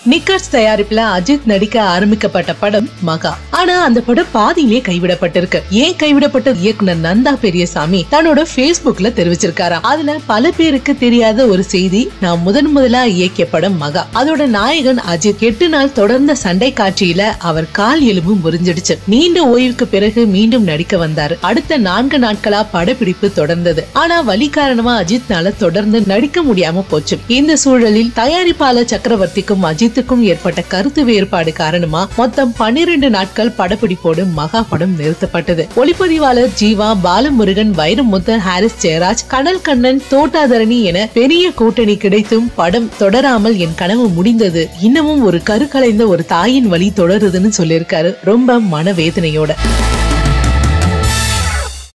நிக்கர்ஸ் தயாரிப்புல அஜித் நடிக்க ஆரம்பிக்கப்பட்ட படம் மகா ஆனா அந்த படம் பாதியிலே கைவிடப்பட்டிருக்கு ஏன் கைவிடப்பட்ட இயக்குனர் நந்தா பெரியசாமி தன்னோட Facebookல தெரிவிச்சிருக்காராம் அதுல பல பேருக்கு தெரியாத ஒரு செய்தி நான் முதன் முதலா இயக்கிய படம் மகா அதோட நாயகன் அஜித் எட்டு நாள் தொடர்ந்த சண்டை காட்சியில அவர் கால் எலும்பு முறிஞ்சிடுச்சு நீண்ட ஓய்வுக்கு பிறகு மீண்டும் நடிக்க வந்தாரு அடுத்த நான்கு நாட்களா படப்பிடிப்பு தொடர்ந்தது ஆனா வலி காரணமா அஜித்னால தொடர்ந்து நடிக்க முடியாம போச்சு இந்த சூழலில் தயாரிப்பாளர் சக்கரவர்த்திக்கும் அஜித்துக்கும் ஏற்பட்ட கருத்து வேறுபாடு காரணமா மொத்தம் பன்னிரண்டு நாட்கள் படப்பிடிப்போடு மகா படம் நிறுத்தப்பட்டது ஒளிப்பதிவாளர் ஜீவா பாலமுருகன் வைரமுத்து ஹாரிஸ் ஜெயராஜ் கனல் கண்ணன் தோட்டாதரணி என பெரிய கூட்டணி கிடைத்தும் படம் தொடராமல் என் கனவு முடிந்தது இன்னமும் ஒரு கருக்கலைந்த ஒரு தாயின் வழி தொடருதுன்னு சொல்லியிருக்காரு ரொம்ப மனவேதனையோட